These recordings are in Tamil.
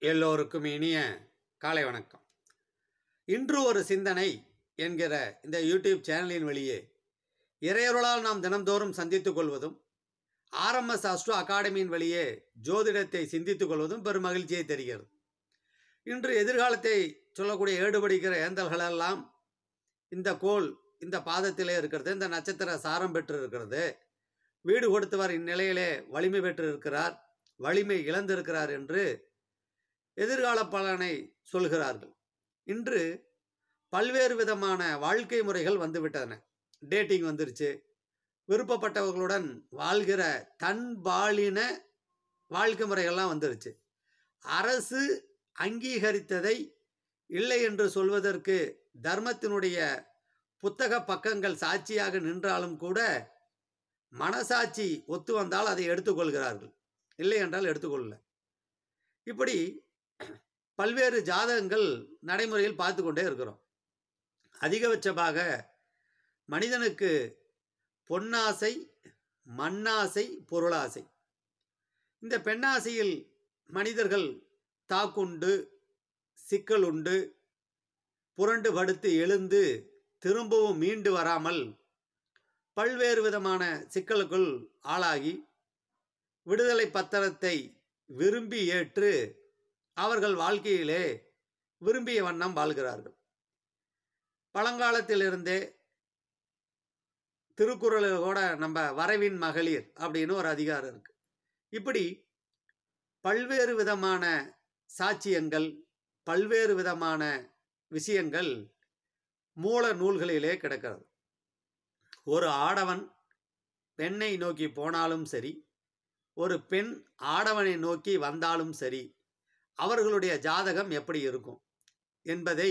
எல்லோருக்கும் இனிய காலை வணக்கம் இன்று ஒரு சிந்தனை என்கிற இந்த யூடியூப் சேனலின் வழியே இறையருளால் நாம் தினம்தோறும் சந்தித்துக் கொள்வதும் ஆர்எம்எஸ் அஸ்ட்ரோ அகாடமியின் வழியே ஜோதிடத்தை சிந்தித்துக் கொள்வதும் பெரும் மகிழ்ச்சியை தருகிறது இன்று எதிர்காலத்தை சொல்லக்கூடிய ஏடுபடிக்கிற ஏந்தல்களெல்லாம் இந்த கோள் இந்த பாதத்திலே இருக்கிறது இந்த நட்சத்திர சாரம் பெற்று இருக்கிறது வீடு கொடுத்தவர் இந்நிலையிலே வலிமை பெற்று இருக்கிறார் வலிமை இழந்திருக்கிறார் என்று எதிர்கால பலனை சொல்கிறார்கள் இன்று பல்வேறு விதமான வாழ்க்கை முறைகள் வந்துவிட்டன டேட்டிங் வந்துருச்சு விருப்பப்பட்டவர்களுடன் வாழ்கிற தன்பாலின வாழ்க்கை முறைகள்லாம் வந்துருச்சு அரசு அங்கீகரித்ததை இல்லை என்று சொல்வதற்கு தர்மத்தினுடைய புத்தக பக்கங்கள் சாட்சியாக நின்றாலும் கூட மனசாட்சி ஒத்து வந்தால் அதை எடுத்துக்கொள்கிறார்கள் இல்லை என்றால் எடுத்துக்கொள்ளல இப்படி பல்வேறு ஜாதகங்கள் நடைமுறையில் பார்த்து கொண்டே இருக்கிறோம் அதிகபட்சமாக மனிதனுக்கு பொன்னாசை மண்ணாசை பொருளாசை இந்த பெண்ணாசையில் மனிதர்கள் தாக்குண்டு சிக்கலுண்டு புரண்டு படுத்து எழுந்து திரும்பவும் மீண்டு வராமல் பல்வேறு விதமான சிக்கலுக்குள் ஆளாகி விடுதலை பத்திரத்தை விரும்பி ஏற்று அவர்கள் வாழ்க்கையிலே விரும்பிய வண்ணம் வாழ்கிறார்கள் பழங்காலத்திலிருந்தே திருக்குறளில் கூட நம்ம வரவின் மகளிர் அப்படின்னு ஒரு அதிகாரம் இருக்கு இப்படி பல்வேறு விதமான சாட்சியங்கள் பல்வேறு விதமான விஷயங்கள் மூல நூல்களிலே கிடக்கிறது ஒரு ஆடவன் பெண்ணை நோக்கி போனாலும் சரி ஒரு பெண் ஆடவனை நோக்கி வந்தாலும் சரி அவர்களுடைய ஜாதகம் எப்படி இருக்கும் என்பதை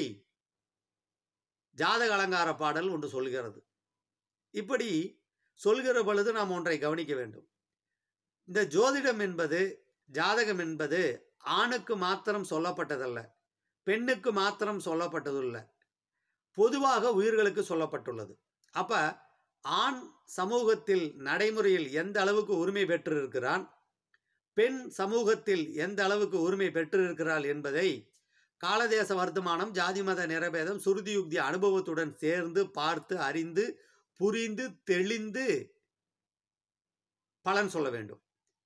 ஜாதக அலங்கார பாடல் ஒன்று சொல்கிறது இப்படி சொல்கிற பொழுது நாம் ஒன்றை கவனிக்க வேண்டும் இந்த ஜோதிடம் என்பது ஜாதகம் என்பது ஆணுக்கு மாத்திரம் சொல்லப்பட்டதல்ல பெண்ணுக்கு மாத்திரம் சொல்லப்பட்டதுல்ல பொதுவாக உயிர்களுக்கு சொல்லப்பட்டுள்ளது அப்ப ஆண் சமூகத்தில் நடைமுறையில் எந்த அளவுக்கு உரிமை பெற்றிருக்கிறான் பெண் சமூகத்தில் எந்த அளவுக்கு உரிமை பெற்றிருக்கிறாள் என்பதை காலதேச வர்த்தமானம் ஜாதி மத நிறபேதம் சுருதி யுக்தி அனுபவத்துடன் சேர்ந்து பார்த்து அறிந்து புரிந்து தெளிந்து பலன் சொல்ல வேண்டும்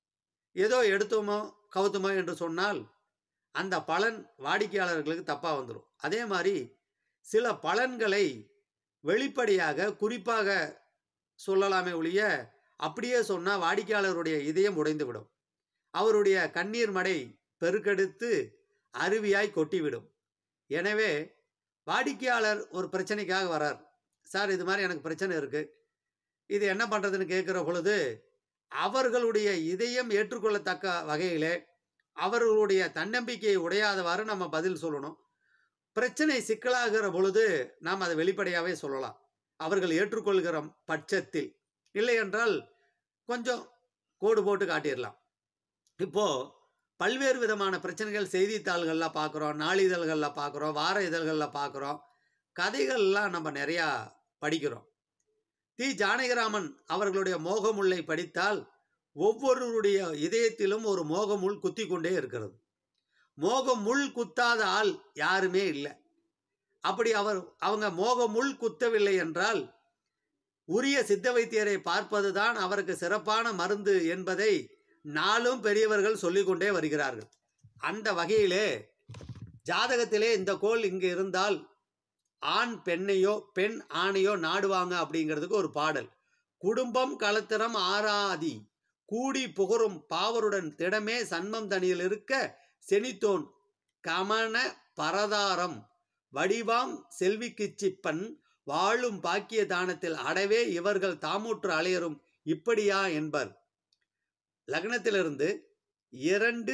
ஏதோ எடுத்தோமோ கவுத்தோமோ என்று சொன்னால் அந்த பலன் வாடிக்கையாளர்களுக்கு தப்பாக வந்துடும் அதே மாதிரி சில பலன்களை வெளிப்படையாக குறிப்பாக சொல்லலாமே ஒழிய அப்படியே சொன்னால் வாடிக்கையாளருடைய இதயம் உடைந்துவிடும் அவருடைய கண்ணீர் மடை பெருக்கெடுத்து அருவியாய் கொட்டிவிடும் எனவே வாடிக்கையாளர் ஒரு பிரச்சனைக்காக வரார் சார் இது மாதிரி எனக்கு பிரச்சனை இருக்கு இது என்ன பண்ணுறதுன்னு கேட்குற பொழுது அவர்களுடைய இதயம் ஏற்றுக்கொள்ளத்தக்க வகையிலே அவர்களுடைய தன்னம்பிக்கையை உடையாதவாறு நம்ம பதில் சொல்லணும் பிரச்சனை சிக்கலாகிற பொழுது நாம் அதை வெளிப்படையாகவே சொல்லலாம் அவர்கள் ஏற்றுக்கொள்கிற பட்சத்தில் இல்லை என்றால் கொஞ்சம் கோடு போட்டு காட்டிடலாம் இப்போ பல்வேறு விதமான பிரச்சனைகள் செய்தித்தாள்களில் பார்க்குறோம் நாளிதழ்களில் பார்க்குறோம் வார இதழ்களில் பார்க்குறோம் கதைகள்லாம் நம்ம நிறையா படிக்கிறோம் தி ஜானகிராமன் அவர்களுடைய மோகமுல்லை படித்தால் ஒவ்வொருவருடைய இதயத்திலும் ஒரு மோகமுள் குத்தி கொண்டே இருக்கிறது மோகமுள் குத்தாத ஆள் யாருமே இல்லை அப்படி அவர் அவங்க மோகமுள் குத்தவில்லை என்றால் உரிய சித்த வைத்தியரை பார்ப்பதுதான் அவருக்கு சிறப்பான மருந்து என்பதை நாளும் பெரியவர்கள் சொல்லிக்கொண்டே வருகிறார்கள் அந்த வகையிலே ஜாதகத்திலே இந்த கோள் இங்கு இருந்தால் ஆண் பெண்ணையோ பெண் ஆணையோ நாடுவாங்க அப்படிங்கிறதுக்கு ஒரு பாடல் குடும்பம் களத்திரம் ஆராதி கூடி புகரும் பாவருடன் திடமே சன்மம் தனியில் இருக்க செனித்தோன் கமன பரதாரம் வடிவாம் செல்விக்கிச்சிப்பன் வாழும் பாக்கிய தானத்தில் அடவே இவர்கள் தாமுற்று அலையரும் இப்படியா என்பர் லக்னத்திலிருந்து இரண்டு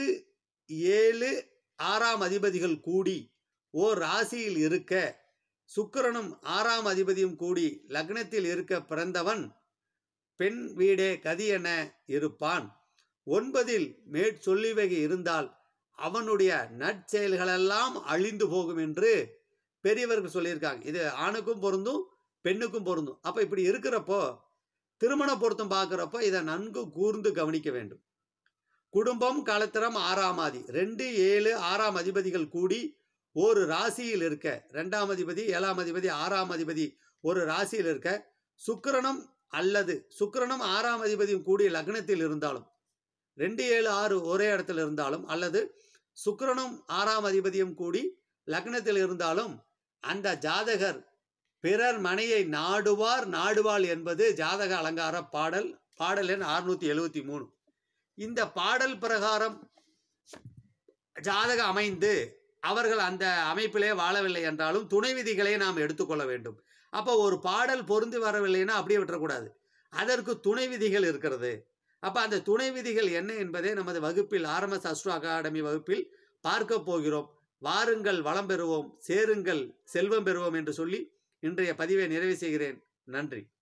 ஏழு ஆறாம் அதிபதிகள் கூடி ஓர் ராசியில் இருக்க சுக்கிரனும் ஆறாம் அதிபதியும் கூடி லக்னத்தில் இருக்க பிறந்தவன் பெண் வீடே கதி என இருப்பான் ஒன்பதில் மேற்சொல்லிவகை இருந்தால் அவனுடைய நற்செயல்களெல்லாம் அழிந்து போகும் என்று பெரியவர்கள் சொல்லியிருக்காங்க இது ஆணுக்கும் பொருந்தும் பெண்ணுக்கும் பொருந்தும் அப்போ இப்படி இருக்கிறப்போ திருமண பொருத்தம் பார்க்குறப்போ இதை நன்கு கூர்ந்து கவனிக்க வேண்டும் குடும்பம் களத்திரம் ஆறாம் ஆதி ரெண்டு ஏழு ஆறாம் அதிபதிகள் கூடி ஒரு ராசியில் இருக்க ரெண்டாம் அதிபதி ஏழாம் அதிபதி ஆறாம் அதிபதி ஒரு ராசியில் இருக்க சுக்கிரனும் அல்லது சுக்கிரனும் ஆறாம் அதிபதியும் கூடிய லக்னத்தில் இருந்தாலும் ரெண்டு ஏழு ஆறு ஒரே இடத்துல இருந்தாலும் அல்லது சுக்கிரனும் ஆறாம் அதிபதியும் கூடி லக்னத்தில் இருந்தாலும் அந்த ஜாதகர் பிறர் மனையை நாடுவார் நாடுவாள் என்பது ஜாதக அலங்கார பாடல் பாடல் எண் அறுநூத்தி எழுவத்தி மூணு இந்த பாடல் பிரகாரம் ஜாதகம் அமைந்து அவர்கள் அந்த அமைப்பிலே வாழவில்லை என்றாலும் துணை விதிகளை நாம் எடுத்துக்கொள்ள வேண்டும் அப்போ ஒரு பாடல் பொருந்தி வரவில்லைன்னா அப்படியே விட்டுறக்கூடாது அதற்கு துணை விதிகள் இருக்கிறது அப்போ அந்த துணை விதிகள் என்ன என்பதை நமது வகுப்பில் ஆர்எம்எஸ் அஸ்ட்ரோ அகாடமி வகுப்பில் பார்க்க போகிறோம் வாருங்கள் வளம் பெறுவோம் சேருங்கள் செல்வம் பெறுவோம் என்று சொல்லி இன்றைய பதிவை நிறைவு செய்கிறேன் நன்றி